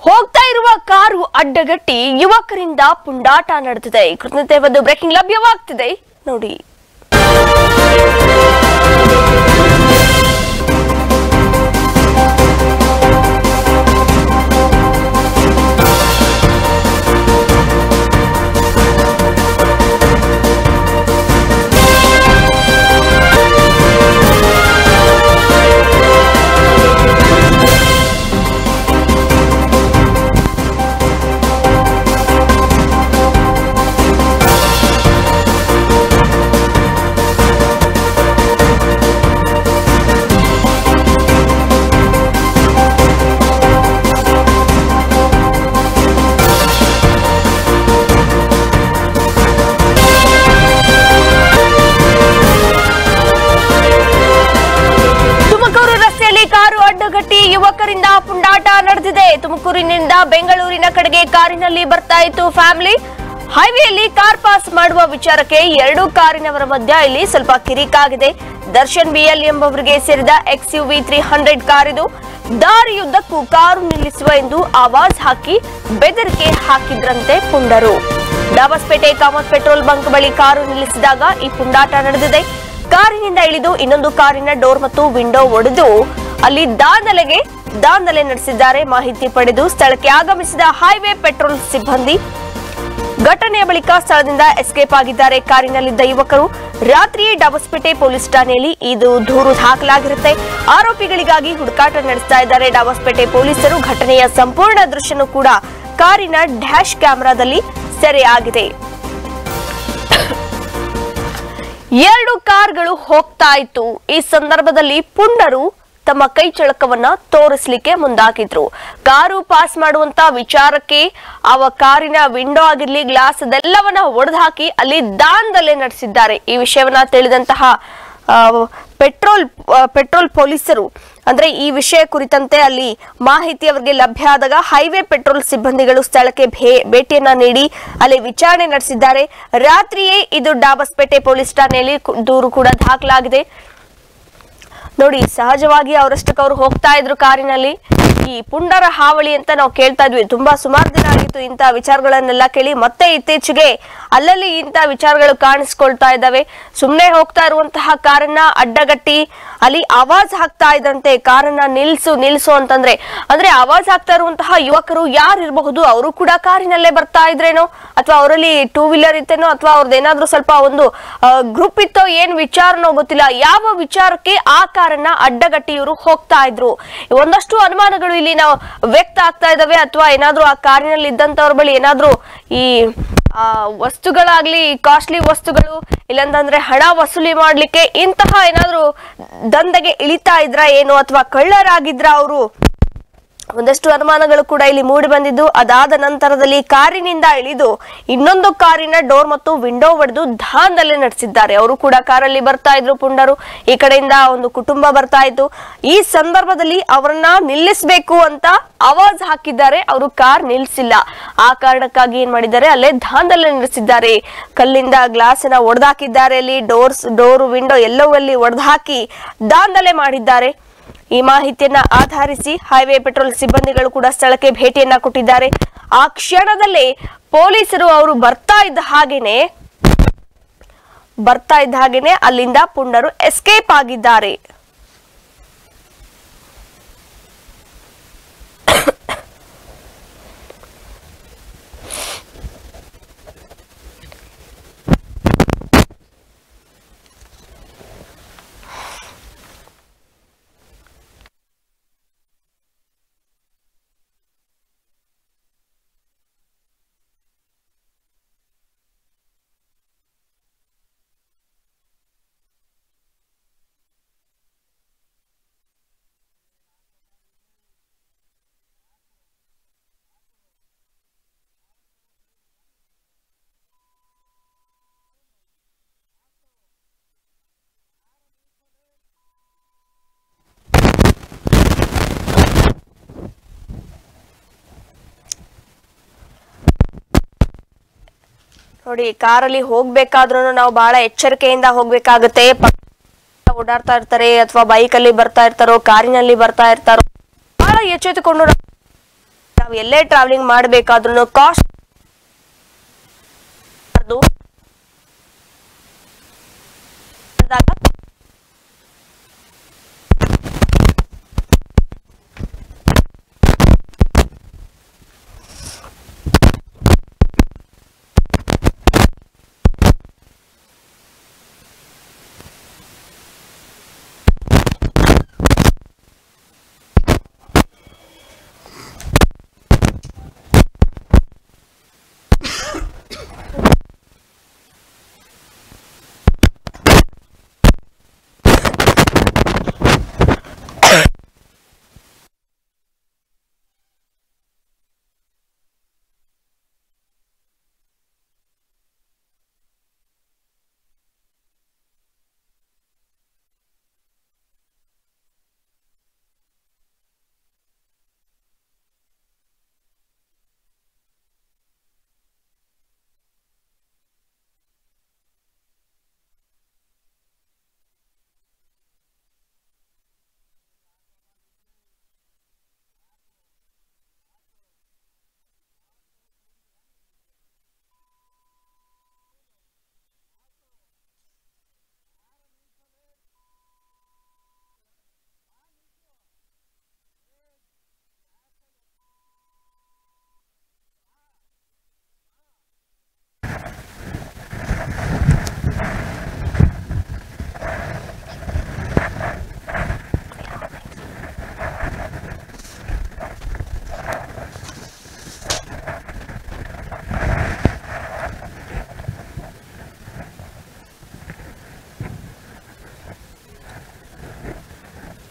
ಹೋಗ್ತಾ ಇರುವ ಕಾರು ಅಡ್ಡಗಟ್ಟಿ ಯುವಕರಿಂದ ಪುಂಡಾಟ ನಡೆದಿದೆ ಈ ಕುರಿತಂತೆ ಒಂದು ಬ್ರೇಕಿಂಗ್ ಲಭ್ಯವಾಗ್ತಿದೆ ನೋಡಿ ತುಮಕೂರು ರಸ್ತೆಯಲ್ಲಿ ಕಾರು ಅಡ್ಡಗಟ್ಟಿ ಯುವಕರಿಂದ ಪುಂಡಾಟ ನಡೆದಿದೆ ತುಮಕೂರಿನಿಂದ ಬೆಂಗಳೂರಿನ ಕಡೆಗೆ ಕಾರಿನಲ್ಲಿ ಬರ್ತಾ ಇತ್ತು ಫ್ಯಾಮಿಲಿ ಹೈವೇಯಲ್ಲಿ ಕಾರ್ ಪಾಸ್ ಮಾಡುವ ವಿಚಾರಕ್ಕೆ ಎರಡು ಕಾರಿನವರ ಮಧ್ಯ ಇಲ್ಲಿ ಸ್ವಲ್ಪ ಕಿರಿಕಾಗಿದೆ ದರ್ಶನ್ ಬಿಎಲ್ ಎಂಬವರಿಗೆ ಸೇರಿದ X U V three hundred car ಇದು ದಾರಿಯುದ್ದಕ್ಕೂ ಕಾರು ನಿಲ್ಲಿಸುವ ಎಂದು ಆವಾಜ್ ಹಾಕಿ ಬೆದರಿಕೆ ಹಾಕಿದ್ರಂತೆ ಪುಂಡರು ಡಾಬಸ್ಪೇಟೆ ಕಾಮತ್ ಪೆಟ್ರೋಲ್ ಬಂಕ್ ಬಳಿ ಕಾರು ನಿಲ್ಲಿಸಿದಾಗ ಈ ಪುಂಡಾಟ ನಡೆದಿದೆ ಕಾರಿನಿಂದ ಇಳಿದು ಇನ್ನೊಂದು ಕಾರಿನ ಡೋರ್ ಮತ್ತು ವಿಂಡೋ ಒಡೆದು ಅಲ್ಲಿ ದಾಂಧಲೆಗೆ ದಾಂಧಲೆ ನಡೆಸಿದ್ದಾರೆ ಮಾಹಿತಿ ಪಡೆದು ಸ್ಥಳಕ್ಕೆ ಆಗಮಿಸಿದ ಹೈವೇ ಪೆಟ್ರೋಲ್ ಸಿಬ್ಬಂದಿ ಘಟನೆಯ ಬಳಿಕ ಸ್ಥಳದಿಂದ ಎಸ್ಕೇಪ್ ಆಗಿದ್ದಾರೆ ಕಾರಿನಲ್ಲಿದ್ದ ಯುವಕರು ರಾತ್ರಿಯೇ ಡಾಬಸ್ಪೇಟೆ ಪೊಲೀಸ್ ಠಾಣೆಯಲ್ಲಿ ಇದು ದೂರು ದಾಖಲಾಗಿರುತ್ತೆ ಆರೋಪಿಗಳಿಗಾಗಿ ಹುಡುಕಾಟ ನಡೆಸ್ತಾ ಇದ್ದಾರೆ ಡಾಬಸ್ಪೇಟೆ ಪೊಲೀಸರು ಘಟನೆಯ ಸಂಪೂರ್ಣ ದೃಶ್ಯನೂ ಕೂಡ ಕಾರಿನ ಡ್ಯಾಶ್ ಕ್ಯಾಮೆರಾದಲ್ಲಿ ಸೆರೆಯಾಗಿದೆ ಎರಡು ಕಾರ್ಗಳು ಹೋಗ್ತಾ ಇತ್ತು ಈ ಸಂದರ್ಭದಲ್ಲಿ ಪುಂಡರು ತಮ್ಮ ಕೈ ಚಳಕವನ್ನ ತೋರಿಸ್ಲಿಕ್ಕೆ ಮುಂದಾಗಿದ್ರು ಕಾರು ಪಾಸ್ ಮಾಡುವಂತ ವಿಚಾರಕ್ಕೆ ಅವ ಕಾರಿನ ವಿಂಡೋ ಆಗಿರ್ಲಿ ಗ್ಲಾಸ್ ಅದೆಲ್ಲವನ್ನ ಒಡೆದುಹಾಕಿ ಅಲ್ಲಿ ದಾಂಧಲೆ ನಡೆಸಿದ್ದಾರೆ ಈ ವಿಷಯವನ್ನ ತಿಳಿದಂತಹ ಆ, ಪೆಟ್ರೋಲ್ ಆ, ಪೆಟ್ರೋಲ್ ಪೊಲೀಸರು ಅಂದ್ರೆ ಈ ವಿಷಯ ಕುರಿತಂತೆ ಅಲ್ಲಿ ಮಾಹಿತಿ ಅವರಿಗೆ ಲಭ್ಯ ಆದಾಗ ಹೈವೇ ಪೆಟ್ರೋಲ್ ಸಿಬ್ಬಂದಿಗಳು ಸ್ಥಳಕ್ಕೆ ಭೇ- ಭೇಟಿಯನ್ನ ನೀಡಿ ಅಲ್ಲಿ ವಿಚಾರಣೆ ನಡೆಸಿದ್ದಾರೆ ರಾತ್ರಿಯೇ ಇದು ಡಾಬಸ್ಪೇಟೆ ಪೊಲೀಸ್ ಠಾಣೆಯಲ್ಲಿ ಕು- ದೂರು ಕೂಡ ದಾಖಲಾಗಿದೆ ನೋಡಿ ಸಹಜವಾಗಿ ಅವರಷ್ಟಕ್ಕೆ ಅವರು ಹೋಗ್ತಾ ಇದ್ರು ಕಾರಿನಲ್ಲಿ ಈ ಪುಂಡರ ಹಾವಳಿ ಅಂತ ನಾವು ಕೇಳ್ತಾ ಇದ್ವಿ ತುಂಬಾ ಸುಮಾರು ದಿನ ಆಗಿತ್ತು ಇಂಥ ವಿಚಾರಗಳನ್ನೆಲ್ಲ ಕೇಳಿ ಮತ್ತೆ ಇತ್ತೀಚೆಗೆ ಅಲ್ಲಲ್ಲಿ ಇಂಥ ವಿಚಾರಗಳು ಕಾಣಿಸ್ಕೊಳ್ತಾ ಇದ್ದಾವೆ ಸುಮ್ಮನೆ ಹೋಗ್ತಾ ಇರುವಂತಹ ಕಾರನ್ನ ಅಡ್ಡಗಟ್ಟಿ ಅಲ್ಲಿ ಆವಾಜ್ ಹಾಕ್ತಾ ಇದ್ದಂತೆ ಕಾರನ್ನ ನಿಲ್ಸು ನಿಲ್ಸು ಅಂತಂದ್ರೆ ಅಂದ್ರೆ ಆವಾಜ್ ಹಾಕ್ತಾ ಇರುವಂತಹ ಯುವಕರು ಯಾರು ಇರಬಹುದು ಅವರು ಕೂಡ ಕಾರಿನಲ್ಲೇ ಬರ್ತಾ ಇದ್ರೇನೋ ಅಥವಾ ಅವರಲ್ಲಿ ಟೂ ವೀಲರ್ ಇತ್ತೇನೋ ಅಥವಾ ಅವ್ರದ್ದೇನಾದ್ರೂ ಸ್ವಲ್ಪ ಒಂದು ಗ್ರೂಪ್ ಇತ್ತೋ ಏನ್ ವಿಚಾರನೋ ಗೊತ್ತಿಲ್ಲ ಯಾವ ವಿಚಾರಕ್ಕೆ ಆ ಕಾರನ್ನ ಅಡ್ಡಗಟ್ಟಿ ಇವರು ಹೋಗ್ತಾ ಇದ್ರು ಒಂದಷ್ಟು ಅನುಮಾನಗಳು ಇಲ್ಲಿ ನಾವು ವ್ಯಕ್ತ ಆಗ್ತಾ ಇದಾವೆ ಅಥವಾ ಏನಾದ್ರೂ ಆ ಕಾರಿನಲ್ಲಿ ಇದ್ದಂತವ್ರ ಬಳಿ ಏನಾದ್ರೂ ಈ ಆ, ವಸ್ತುಗಳಾಗ್ಲಿ ಕಾಸ್ಟ್ಲಿ ವಸ್ತುಗಳು ಇಲ್ಲಂತಂದ್ರೆ ಹಣ ವಸೂಲಿ ಮಾಡ್ಲಿಕ್ಕೆ ಇಂತಹ ಏನಾದ್ರೂ ದಂಧೆಗೆ ಇಳಿತಾ ಇದ್ರ ಏನು ಅಥವಾ ಕಳ್ಳರಾಗಿದ್ರ ಅವರು ಒಂದಷ್ಟು ಅನುಮಾನಗಳು ಕೂಡ ಇಲ್ಲಿ ಮೂಡಿ ಬಂದಿದ್ದು ಅದಾದ ನಂತರದಲ್ಲಿ ಕಾರಿನಿಂದ ಇಳಿದು ಇನ್ನೊಂದು ಕಾರಿನ ಡೋರ್ ಮತ್ತು ವಿಂಡೋ ಒಡೆದು ದಾಂಧಲೆ ನಡೆಸಿದ್ದಾರೆ ಅವರು ಕೂಡ ಕಾರಲ್ಲಿ ಬರ್ತಾ ಇದ್ರು ಪುಂಡರು ಈ ಕಡೆಯಿಂದ ಒಂದು ಕುಟುಂಬ ಬರ್ತಾ ಇತ್ತು ಈ ಸಂದರ್ಭದಲ್ಲಿ ಅವರನ್ನ ನಿಲ್ಲಿಸಬೇಕು ಅಂತ ಆವಾಜ್ ಹಾಕಿದ್ದಾರೆ ಅವರು ಕಾರ್ ನಿಲ್ಸಿಲ್ಲ ಆ ಕಾರಣಕ್ಕಾಗಿ ಏನ್ ಮಾಡಿದ್ದಾರೆ ಅಲ್ಲೇ ದಾಂಧಲೆ ನಡೆಸಿದ್ದಾರೆ ಕಲ್ಲಿಂದ ಗ್ಲಾಸ್ ಅನ್ನ ಒಡೆದಾಕಿದ್ದಾರೆ ಅಲ್ಲಿ ಡೋರ್ಸ್ ಡೋರ್ ವಿಂಡೋ ಎಲ್ಲವೂ ಅಲ್ಲಿ ಒಡೆದಾಕಿ ದಾಂಧಲೆ ಮಾಡಿದ್ದಾರೆ ಈ ಮಾಹಿತಿಯನ್ನ ಆಧರಿಸಿ ಹೈವೇ ಪೆಟ್ರೋಲ್ ಸಿಬ್ಬಂದಿಗಳು ಕೂಡ ಸ್ಥಳಕ್ಕೆ ಭೇಟಿಯನ್ನ ಕೊಟ್ಟಿದ್ದಾರೆ ಆ ಕ್ಷಣದಲ್ಲೇ ಪೊಲೀಸರು ಅವರು ಬರ್ತಾ ಇದ್ದ ಹಾಗೇನೆ ಬರ್ತಾ ಇದ್ದ ಹಾಗೇನೆ ಅಲ್ಲಿಂದ ಪುಂಡರು ಎಸ್ಕೇಪ್ ಆಗಿದ್ದಾರೆ ನೋಡಿ ಕಾರಲ್ಲಿ ಹೋಗ್ಬೇಕಾದ್ರೂ ನಾವು ಬಹಳ ಎಚ್ಚರಿಕೆಯಿಂದ ಹೋಗ್ಬೇಕಾಗತ್ತೆ ಪ- ಓಡಾಡ್ತಾ ಇರ್ತಾರೆ ಅಥವಾ ಬೈಕ್ ಅಲ್ಲಿ ಬರ್ತಾ ಇರ್ತಾರೋ ಕಾರಿನಲ್ಲಿ ಬರ್ತಾ ಇರ್ತಾರೋ ಬಹಳ ಎಚ್ಚೆತ್ತುಕೊಂಡು ನಾವು ಎಲ್ಲೇ ಟ್ರಾವೆಲಿಂಗ್ ಮಾಡಬೇಕಾದ್ರೂ ಕಾಸ್ಟ್